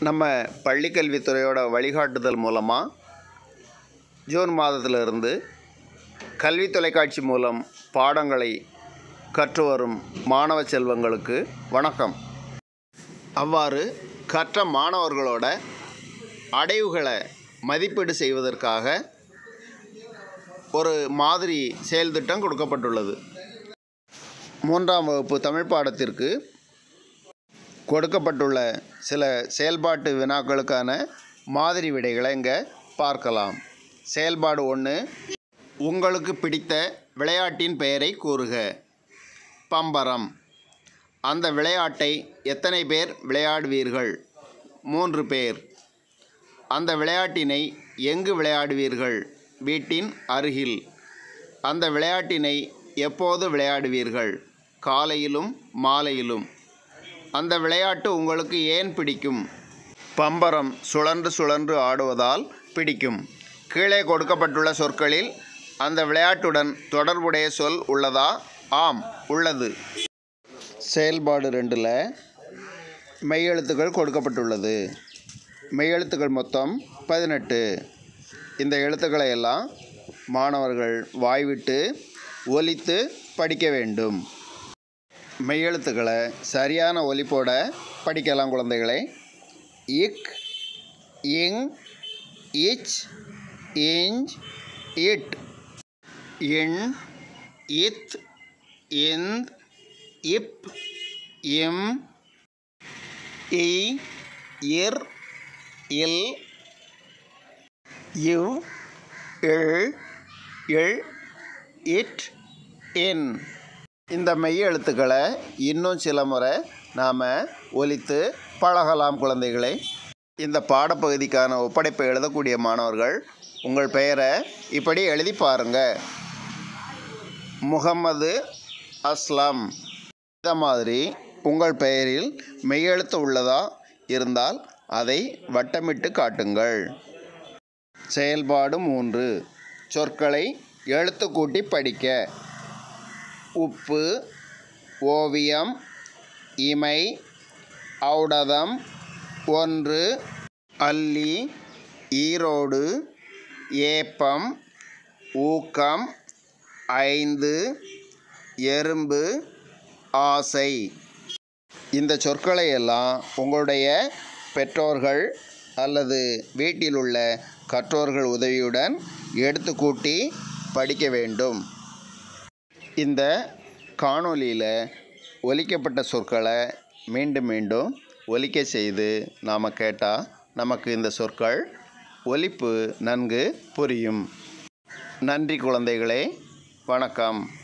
நம்ம பள்ளிக்கல்வித்துறையோட வழிகாட்டுதல் மூலமாக ஜூன் மாதத்திலிருந்து கல்வி தொலைக்காட்சி மூலம் பாடங்களை கற்று வரும் மாணவ செல்வங்களுக்கு வணக்கம் அவ்வாறு கற்ற மாணவர்களோட அடைவுகளை மதிப்பீடு செய்வதற்காக ஒரு மாதிரி செயல் திட்டம் கொடுக்கப்பட்டுள்ளது மூன்றாம் வகுப்பு தமிழ் பாடத்திற்கு கொடுக்கப்பட்டுள்ள சில செயல்பாட்டு வினாக்களுக்கான மாதிரி விடைகளை இங்கே பார்க்கலாம் செயல்பாடு ஒன்று உங்களுக்கு பிடித்த விளையாட்டின் பெயரை கூறுக பம்பரம் அந்த விளையாட்டை எத்தனை பேர் விளையாடுவீர்கள் மூன்று பேர் அந்த விளையாட்டினை எங்கு விளையாடுவீர்கள் வீட்டின் அருகில் அந்த விளையாட்டினை எப்போது விளையாடுவீர்கள் காலையிலும் மாலையிலும் அந்த விளையாட்டு உங்களுக்கு ஏன் பிடிக்கும் பம்பரம் சுழன்று சுழன்று ஆடுவதால் பிடிக்கும் கீழே கொடுக்கப்பட்டுள்ள சொற்களில் அந்த விளையாட்டுடன் தொடர்புடைய சொல் உள்ளதா ஆம் உள்ளது செயல்பாடு ரெண்டில் மெய்யெழுத்துக்கள் கொடுக்கப்பட்டுள்ளது மெய்யெழுத்துக்கள் மொத்தம் பதினெட்டு இந்த எழுத்துக்களை எல்லாம் மாணவர்கள் வாய்விட்டு ஒலித்து படிக்க வேண்டும் மெய்யெழுத்துக்களை சரியான ஒலிப்போட படிக்கலாம் குழந்தைகளை இக் இங் இச் இஞ்ச் இட் இன் இத் இந்த் இப் இம் இ இர் இல் இவ் இல் இல் இட் இன் இந்த மெய் எழுத்துக்களை இன்னும் சில முறை நாம் ஒலித்து பழகலாம் குழந்தைகளை இந்த பாடப்பகுதிக்கான ஒப்படைப்பை எழுதக்கூடிய மாணவர்கள் உங்கள் பெயரை இப்படி எழுதி பாருங்க முகம்மது அஸ்லாம் இந்த மாதிரி உங்கள் பெயரில் மெய்யெழுத்து உள்ளதா இருந்தால் அதை வட்டமிட்டு காட்டுங்கள் செயல்பாடு மூன்று சொற்களை எழுத்து கூட்டி படிக்க உப்பு ஓவியம் இமை ஔடதம் ஒன்று அல்லி ஈரோடு ஏப்பம் ஊக்கம் ஐந்து எறும்பு ஆசை இந்த சொற்களை எல்லாம் உங்களுடைய பெற்றோர்கள் அல்லது வீட்டில் உள்ள கற்றோர்கள் உதவியுடன் எடுத்து கூட்டி படிக்க வேண்டும் இந்த காணொளியில் ஒலிக்கப்பட்ட சொற்களை மீண்டும் மீண்டும் ஒலிக்க செய்து நாம் கேட்டால் நமக்கு இந்த சொற்கள் ஒலிப்பு நன்கு புரியும் நன்றி குழந்தைகளே வணக்கம்